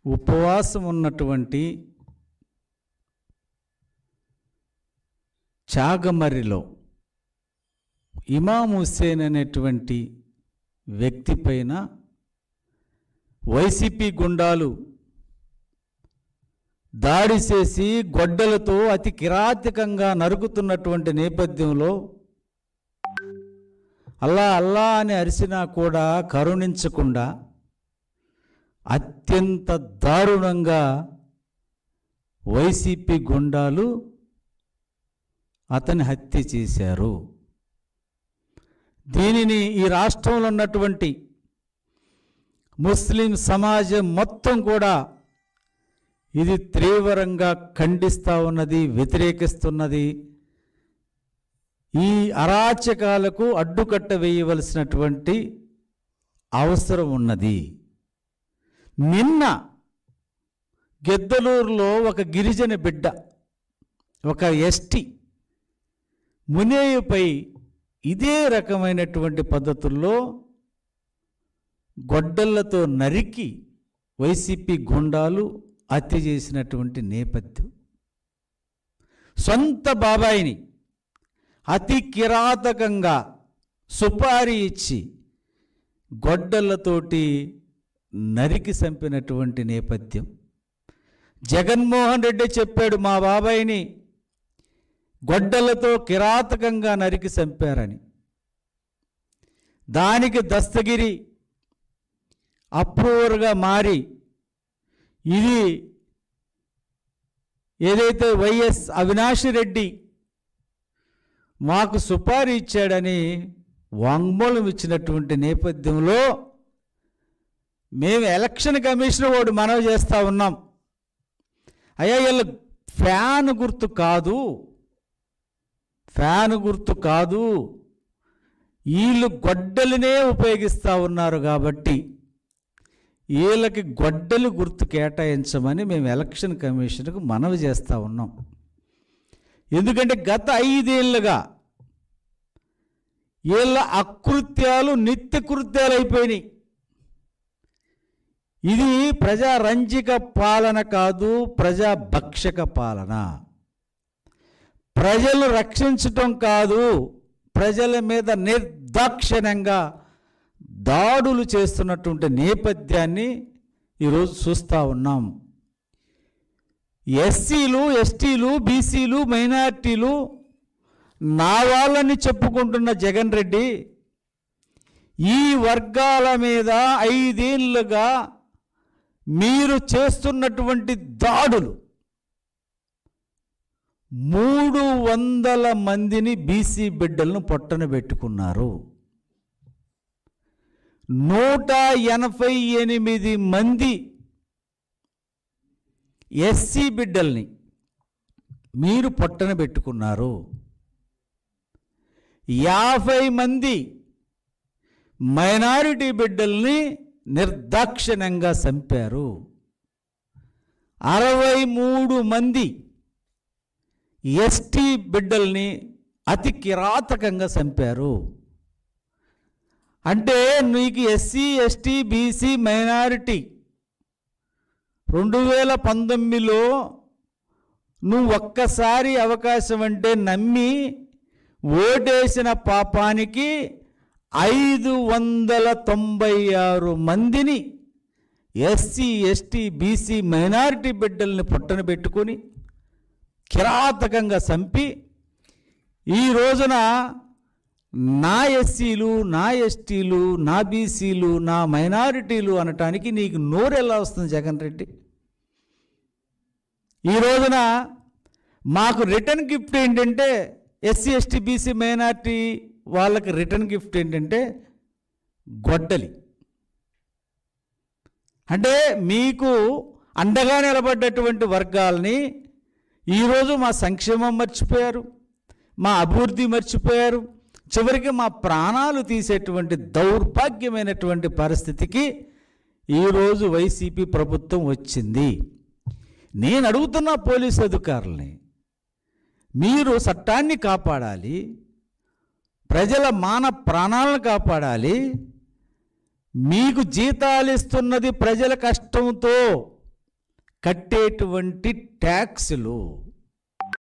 ఉపవాసం ఉన్నటువంటి చాగమర్రిలో ఇమాం హుస్సేన్ అనేటువంటి వ్యక్తి పైన వైసీపీ గుండాలు దాడి చేసి గొడ్డలతో అతి కిరాతకంగా నరుకుతున్నటువంటి నేపథ్యంలో అల్లా అల్లా అని అరిసినా కూడా కరుణించకుండా అత్యంత దారుణంగా వైసీపీ గుండాలు అతని హత్య చేశారు దీనిని ఈ రాష్ట్రంలో ఉన్నటువంటి ముస్లిం సమాజం మొత్తం కూడా ఇది తీవ్రంగా ఖండిస్తూ ఉన్నది వ్యతిరేకిస్తున్నది ఈ అరాచకాలకు అడ్డుకట్ట వేయవలసినటువంటి అవసరం ఉన్నది నిన్న గెద్దలూరులో ఒక గిరిజన బిడ్డ ఒక ఎస్టీ మునేయుపై ఇదే రకమైనటువంటి పద్ధతుల్లో గొడ్డళ్లతో నరికి వైసీపీ గుండాలు హత్య చేసినటువంటి నేపథ్యం సొంత బాబాయిని అతి కిరాతకంగా సుపారీ ఇచ్చి గొడ్డళ్ళతోటి నరికి చంపినటువంటి నేపథ్యం జగన్మోహన్ రెడ్డి చెప్పాడు మా బాబాయిని గొడ్డలతో కిరాతకంగా నరికి చంపారని దానికి దస్తగిరి అప్రూవర్గా మారి ఇది ఏదైతే వైఎస్ అవినాష్ రెడ్డి మాకు సుపారీ ఇచ్చాడని వాంగ్మూలం ఇచ్చినటువంటి నేపథ్యంలో మేము ఎలక్షన్ కమిషన్ వాడు మనవి చేస్తూ ఉన్నాం అయ్యా వీళ్ళ ఫ్యాన్ గుర్తు కాదు ఫ్యాన్ గుర్తు కాదు వీళ్ళు గొడ్డలినే ఉపయోగిస్తూ ఉన్నారు కాబట్టి వీళ్ళకి గొడ్డలి గుర్తు కేటాయించమని మేము ఎలక్షన్ కమిషన్కు మనవి చేస్తూ ఉన్నాం ఎందుకంటే గత ఐదేళ్లుగా వీళ్ళ అకృత్యాలు నిత్య కృత్యాలు అయిపోయినాయి ఇది ప్రజారంజిక పాలన కాదు ప్రజా భక్షక పాలన ప్రజలు రక్షించటం కాదు ప్రజల మీద నిర్దాక్షిణ్యంగా దాడులు చేస్తున్నటువంటి నేపథ్యాన్ని ఈరోజు చూస్తూ ఉన్నాం ఎస్సీలు ఎస్టీలు బీసీలు మైనార్టీలు నా వాళ్ళని చెప్పుకుంటున్న జగన్ రెడ్డి ఈ వర్గాల మీద ఐదేళ్లుగా మీరు చేస్తున్నటువంటి దాడులు మూడు వందల మందిని బీసీ బిడ్డలను పొట్టన పెట్టుకున్నారు నూట ఎనభై ఎనిమిది మంది ఎస్సీ బిడ్డల్ని మీరు పొట్టన పెట్టుకున్నారు యాభై మంది మైనారిటీ బిడ్డల్ని నిర్దాక్షిణ్యంగా చంపారు అరవై మూడు మంది ఎస్టీ బిడ్డల్ని అతి కిరాతకంగా చంపారు అంటే నీకు ఎస్సీ ఎస్టీ బీసీ మైనారిటీ రెండు వేల పంతొమ్మిదిలో నువ్వు ఒక్కసారి అవకాశం అంటే నమ్మి ఓటేసిన పాపానికి ఐదు వందల తొంభై ఆరు మందిని ఎస్సీ ఎస్టీ బీసీ మైనారిటీ బిడ్డల్ని పుట్టన పెట్టుకొని కిరాతకంగా చంపి ఈ రోజున నా ఎస్సీలు నా ఎస్టీలు నా బీసీలు నా మైనారిటీలు అనటానికి నీకు నోరు ఎలా వస్తుంది జగన్ రెడ్డి ఈ రోజున మాకు రిటర్న్ గిఫ్ట్ ఏంటంటే ఎస్సీ ఎస్టీ బీసీ మైనారిటీ వాళ్ళకి రిటర్న్ గిఫ్ట్ ఏంటంటే గొడ్డలి అంటే మీకు అండగా నిలబడ్డటువంటి వర్గాల్ని ఈరోజు మా సంక్షేమం మర్చిపోయారు మా అభివృద్ధి మర్చిపోయారు చివరికి మా ప్రాణాలు తీసేటువంటి దౌర్భాగ్యమైనటువంటి పరిస్థితికి ఈరోజు వైసీపీ ప్రభుత్వం వచ్చింది నేను అడుగుతున్న పోలీసు అధికారుల్ని మీరు చట్టాన్ని కాపాడాలి ప్రజల మాన ప్రాణాలను కాపాడాలి మీకు జీతాలు ఇస్తున్నది ప్రజల కష్టంతో కట్టేటువంటి ట్యాక్సులు